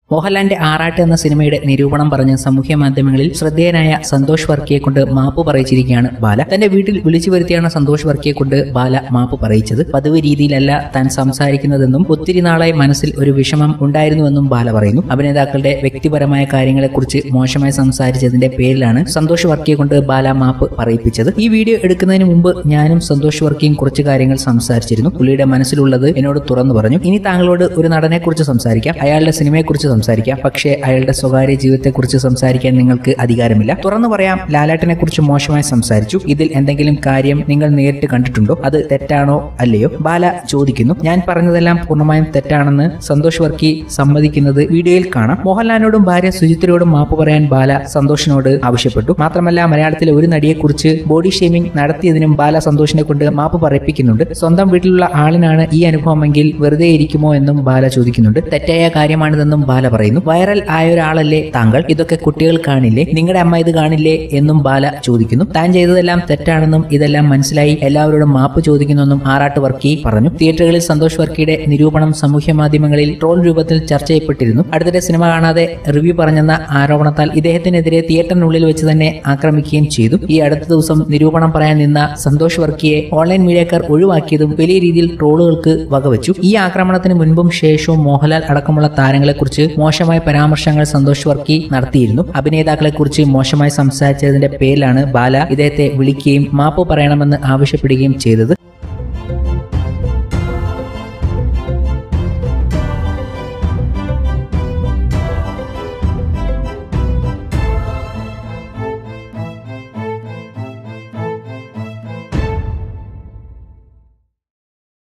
മോഹൻലാലിന്റെ ആറാട്ട് എന്ന സിനിമയുടെ നിരൂപണം പറഞ്ഞ് സാമൂഹ്യ മാധ്യമങ്ങളിൽ ശ്രദ്ധേയനായ സന്തോഷ് വർക്കിയെ കൊണ്ട് മാപ്പ് പറയിച്ചിരിക്കുകയാണ് ബാല തന്റെ വീട്ടിൽ വിളിച്ചു വരുത്തിയാണ് സന്തോഷ് വർക്കിയെ കൊണ്ട് ബാല മാപ്പ് പറയിച്ചത് പതിവ് രീതിയിലല്ല താൻ സംസാരിക്കുന്നതെന്നും ഒത്തിരി നാളായി മനസ്സിൽ ഒരു വിഷമം ഉണ്ടായിരുന്നുവെന്നും ബാല പറയുന്നു അഭിനേതാക്കളുടെ വ്യക്തിപരമായ കാര്യങ്ങളെക്കുറിച്ച് മോശമായി സംസാരിച്ചതിന്റെ പേരിലാണ് സന്തോഷ് വർക്കിയെ കൊണ്ട് ബാല മാപ്പ് പറയിപ്പിച്ചത് ഈ വീഡിയോ എടുക്കുന്നതിന് മുമ്പ് ഞാനും സന്തോഷ് വർക്കിയും കുറച്ച് കാര്യങ്ങൾ സംസാരിച്ചിരുന്നു പുള്ളിയുടെ മനസ്സിലുള്ളത് എന്നോട് തുറന്നു പറഞ്ഞു ഇനി താങ്കളോട് ഒരു നടനെ കുറിച്ച് സംസാരിക്കാം അയാളുടെ സിനിമയെക്കുറിച്ച് സംസാരിക്കാം പക്ഷേ അയാളുടെ സ്വകാര്യ ജീവിതത്തെക്കുറിച്ച് സംസാരിക്കാൻ നിങ്ങൾക്ക് അധികാരമില്ല തുറന്നു പറയാം ലാലാട്ടിനെ കുറിച്ച് മോശമായി സംസാരിച്ചു ഇതിൽ എന്തെങ്കിലും കാര്യം നിങ്ങൾ നേരിട്ട് കണ്ടിട്ടുണ്ടോ അത് തെറ്റാണോ അല്ലയോ ബാല ചോദിക്കുന്നു ഞാൻ പറഞ്ഞതെല്ലാം പൂർണ്ണമായും തെറ്റാണെന്ന് സന്തോഷ് വർക്കി സമ്മതിക്കുന്നത് വീഡിയോയിൽ കാണാം മോഹൻലാലിനോടും ഭാര്യ സുജിത്തിനോടും മാപ്പ് പറയാൻ ബാല സന്തോഷിനോട് ആവശ്യപ്പെട്ടു മാത്രമല്ല മലയാളത്തിലെ ഒരു നടിയെക്കുറിച്ച് ബോഡി ഷേമിംഗ് നടത്തിയതിനും ബാല സന്തോഷിനെ കൊണ്ട് മാപ്പ് പറയിപ്പിക്കുന്നുണ്ട് സ്വന്തം വീട്ടിലുള്ള ആളിനാണ് ഈ അനുഭവമെങ്കിൽ വെറുതെ ഇരിക്കുമോ എന്നും ബാല ചോദിക്കുന്നുണ്ട് തെറ്റായ കാര്യമാണിതെന്നും ബാല പറയുന്നു വൈറൽ ആയ ഒരാളല്ലേ താങ്കൾ ഇതൊക്കെ കുട്ടികൾ കാണില്ലേ നിങ്ങളുടെ അമ്മ ഇത് കാണില്ലേ എന്നും ബാല ചോദിക്കുന്നു താൻ ചെയ്തതെല്ലാം തെറ്റാണെന്നും ഇതെല്ലാം മനസ്സിലായി എല്ലാവരോടും മാപ്പ് ചോദിക്കുന്നെന്നും ആറാട്ട് വർക്കി പറഞ്ഞു തിയേറ്ററുകളിൽ സന്തോഷ് വർക്കിയുടെ നിരൂപണം സാമൂഹ്യ മാധ്യമങ്ങളിൽ ട്രോൾ രൂപത്തിൽ ചർച്ച ചെയ്യപ്പെട്ടിരുന്നു അടുത്തിടെ സിനിമ കാണാതെ റിവ്യൂ പറഞ്ഞെന്ന ആരോപണത്താൽ ഇദ്ദേഹത്തിനെതിരെ തിയേറ്ററിനുള്ളിൽ വെച്ച് തന്നെ ആക്രമിക്കുകയും ചെയ്തു ഈ അടുത്ത ദിവസം നിരൂപണം പറയാൻ നിന്ന സന്തോഷ് വർക്കിയെ ഓൺലൈൻ മീഡിയക്കാർ ഒഴിവാക്കിയതും വലിയ രീതിയിൽ ട്രോളുകൾക്ക് വകവെച്ചു ഈ ആക്രമണത്തിന് മുൻപും ശേഷവും മോഹൻലാൽ അടക്കമുള്ള താരങ്ങളെക്കുറിച്ച് മോശമായ പരാമർശങ്ങൾ സന്തോഷ് വർക്കി നടത്തിയിരുന്നു അഭിനേതാക്കളെക്കുറിച്ച് മോശമായി സംസാരിച്ചതിന്റെ പേരിലാണ് ബാല ഇദ്ദേഹത്തെ വിളിക്കുകയും മാപ്പ് പറയണമെന്ന് ആവശ്യപ്പെടുകയും ചെയ്തത്